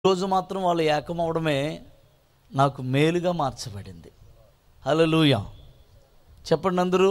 రోజు మాత్రం వాళ్ళు ఏకమవడమే నాకు మేలుగా మార్చబడింది హల్లెలూయా చెప్పండి అందరూ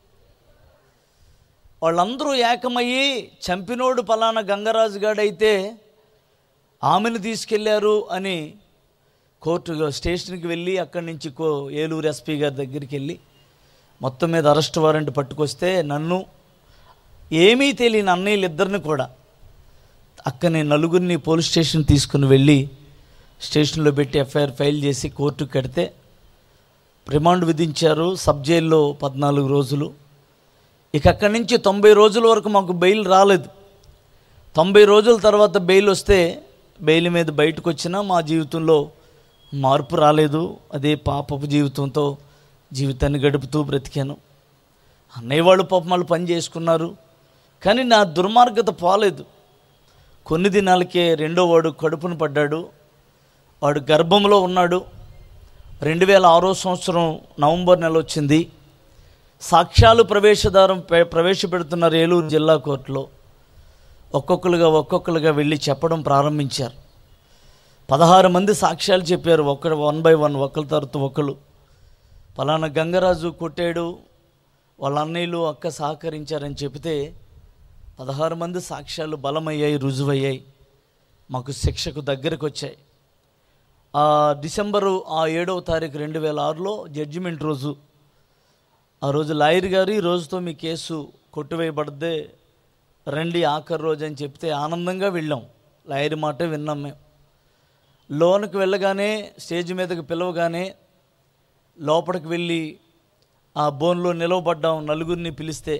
వాళ్ళందరూ ఏకమయ్యి చంపినోడు పలానా గంగరాజు గాడైతే ఆమెను తీసుకెళ్లారు అని కోర్టు స్టేషన్కి వెళ్ళి అక్కడి నుంచి కో ఏలూరు ఎస్పీ గారి దగ్గరికి వెళ్ళి మొత్తం మీద అరెస్ట్ వారెంట్ పట్టుకొస్తే నన్ను ఏమీ తెలియని అన్నయ్యలు ఇద్దరిని కూడా అక్కని నలుగురిని పోలీస్ స్టేషన్ తీసుకుని వెళ్ళి స్టేషన్లో పెట్టి ఎఫ్ఐఆర్ ఫైల్ చేసి కోర్టుకు కడితే రిమాండ్ విధించారు సబ్ జైల్లో పద్నాలుగు రోజులు ఇక అక్కడి నుంచి తొంభై రోజుల వరకు మాకు బెయిల్ రాలేదు తొంభై రోజుల తర్వాత బెయిల్ వస్తే బెయిల్ మీద బయటకు వచ్చినా మా జీవితంలో మార్పు రాలేదు అదే పాపపు జీవితంతో జీవితాన్ని గడుపుతూ బ్రతికాను అన్నయ్య వాళ్ళు పాపం వాళ్ళు పని చేసుకున్నారు కానీ నా దుర్మార్గత పోలేదు కొన్ని దినాలకే రెండో వాడు కడుపును పడ్డాడు వాడు గర్భంలో ఉన్నాడు రెండు వేల ఆరో సంవత్సరం నవంబర్ నెల వచ్చింది సాక్ష్యాలు ప్రవేశద్వారం పె- ప్రవేశపెడుతున్నారు ఏలూరు జిల్లా కోర్టులో ఒక్కొక్కరుగా ఒక్కొక్కరుగా వెళ్ళి చెప్పడం ప్రారంభించారు పదహారు మంది సాక్ష్యాలు చెప్పారు ఒకరు వన్ బై వన్ ఒకరి తర్వాత ఒకరు పలానా గంగరాజు కొట్టాడు వాళ్ళ అన్నయ్యలు అక్క సహకరించారని చెబితే పదహారు మంది సాక్ష్యాలు బలమయ్యాయి రుజువయ్యాయి మాకు శిక్షకు దగ్గరకు వచ్చాయి ఆ డిసెంబరు ఆ ఏడవ తారీఖు రెండు వేల ఆరులో జడ్జిమెంట్ రోజు ఆ రోజు లాయర్ గారు ఈ రోజుతో మీ కేసు కొట్టివేయబడదే రండి ఆఖరి రోజు అని చెప్తే ఆనందంగా వెళ్ళాం లాయర్ మాటే విన్నాం మేము లోనికి వెళ్ళగానే స్టేజ్ మీదకి పిలవగానే లోపలికి వెళ్ళి ఆ బోన్లో నిలవబడ్డాం నలుగురిని పిలిస్తే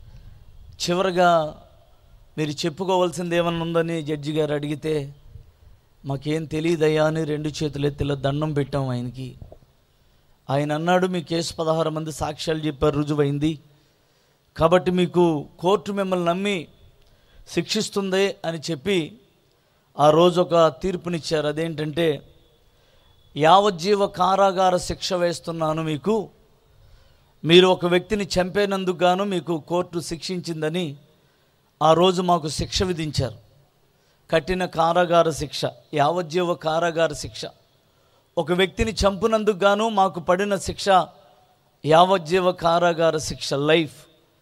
చివరగా మీరు చెప్పుకోవాల్సింది ఏమన్నా ఉందని జడ్జి గారు అడిగితే మాకేం తెలియదయ్యా అని రెండు చేతులు ఎత్తిలో దండం పెట్టాం ఆయనకి ఆయన అన్నాడు మీ కేసు పదహారు మంది సాక్ష్యాలు చెప్పారు రుజువైంది కాబట్టి మీకు కోర్టు మిమ్మల్ని నమ్మి శిక్షిస్తుంది అని చెప్పి ఆ రోజు ఒక తీర్పునిచ్చారు అదేంటంటే యావజ్జీవ కారాగార శిక్ష వేస్తున్నాను మీకు మీరు ఒక వ్యక్తిని చంపేనందుకు గాను మీకు కోర్టు శిక్షించిందని ఆ రోజు మాకు శిక్ష విధించారు కఠిన కారాగార శిక్ష యావజ్జీవ కారాగార శిక్ష ఒక వ్యక్తిని చంపునందుకు గాను మాకు పడిన శిక్ష యావజ్జీవ కారాగార శిక్ష లైఫ్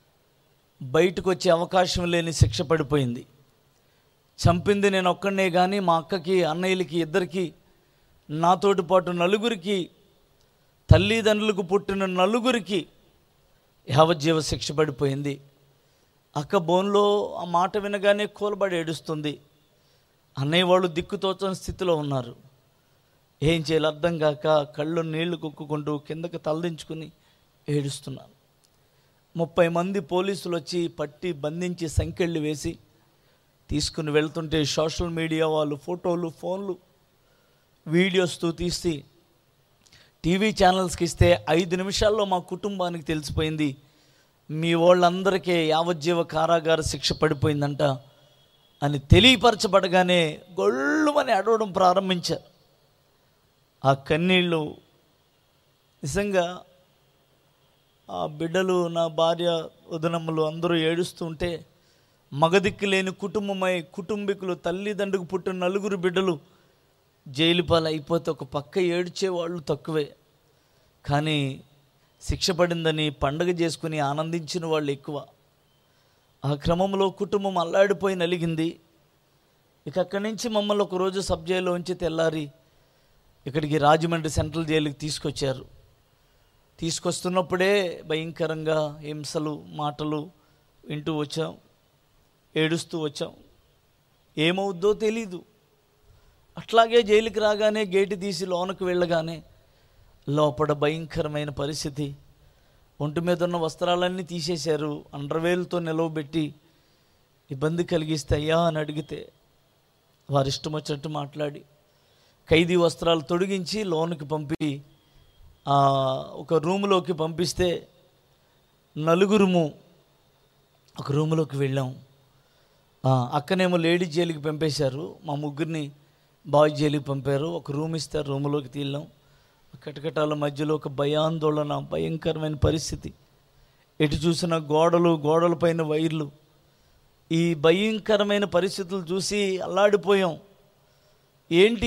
బయటకు వచ్చే అవకాశం లేని శిక్ష పడిపోయింది చంపింది నేను ఒక్కడనే కానీ మా అక్కకి అన్నయ్యలకి ఇద్దరికి నాతోటి పాటు నలుగురికి తల్లిదండ్రులకు పుట్టిన నలుగురికి యావజ్జీవ శిక్ష పడిపోయింది అక్క బోన్లో ఆ మాట వినగానే కూలబడి ఏడుస్తుంది అన్నయ్య వాళ్ళు దిక్కుతోచని స్థితిలో ఉన్నారు ఏం చేయాలి అర్థం కాక కళ్ళు నీళ్లు కుక్కుకుంటూ కిందకి తలదించుకుని ఏడుస్తున్నాను ముప్పై మంది పోలీసులు వచ్చి పట్టి బంధించి సంకెళ్ళు వేసి తీసుకుని వెళ్తుంటే సోషల్ మీడియా వాళ్ళు ఫోటోలు ఫోన్లు వీడియోస్తో తీసి టీవీ ఛానల్స్కి ఇస్తే ఐదు నిమిషాల్లో మా కుటుంబానికి తెలిసిపోయింది మీ వాళ్ళందరికీ యావజ్జీవ కారాగార శిక్ష పడిపోయిందంట అని తెలియపరచబడగానే గొళ్ళుమని అడవడం ప్రారంభించారు ఆ కన్నీళ్ళు నిజంగా ఆ బిడ్డలు నా భార్య వదనమ్మలు అందరూ ఏడుస్తుంటే మగదిక్కు లేని కుటుంబమై కుటుంబీకులు తల్లిదండ్రులకు పుట్టిన నలుగురు బిడ్డలు జైలు పాలు అయిపోతే ఒక పక్క ఏడ్చే వాళ్ళు తక్కువే కానీ శిక్ష పడిందని పండగ చేసుకుని ఆనందించిన వాళ్ళు ఎక్కువ ఆ క్రమంలో కుటుంబం అల్లాడిపోయి నలిగింది ఇక అక్కడి నుంచి మమ్మల్ని ఒకరోజు సబ్ జైల్లో ఉంచి తెల్లారి ఇక్కడికి రాజమండ్రి సెంట్రల్ జైలుకి తీసుకొచ్చారు తీసుకొస్తున్నప్పుడే భయంకరంగా హింసలు మాటలు వింటూ వచ్చాం ఏడుస్తూ వచ్చాం ఏమవుద్దో తెలీదు అట్లాగే జైలుకి రాగానే గేటు తీసి లోనకు వెళ్ళగానే లోపల భయంకరమైన పరిస్థితి ఒంటి మీద ఉన్న వస్త్రాలన్నీ తీసేశారు అండర్వేల్తో నిలవబెట్టి ఇబ్బంది కలిగిస్తే అయ్యా అని అడిగితే వారి ఇష్టం వచ్చినట్టు మాట్లాడి ఖైదీ వస్త్రాలు తొడిగించి లోనికి పంపి ఆ, ఒక రూములోకి పంపిస్తే నలుగురుము ఒక రూములోకి వెళ్ళాం ఆ, అక్కనేమో లేడీ జైలుకి పంపేశారు మా ముగ్గురిని బాయ్ జైలుకి పంపారు ఒక రూమ్ ఇస్తారు రూములోకి తీళ్ళాం కటకటాల మధ్యలో ఒక భయాందోళన భయంకరమైన పరిస్థితి ఎటు చూసిన గోడలు గోడలపైన వైర్లు ఈ భయంకరమైన పరిస్థితులు చూసి అల్లాడిపోయాం ఏంటి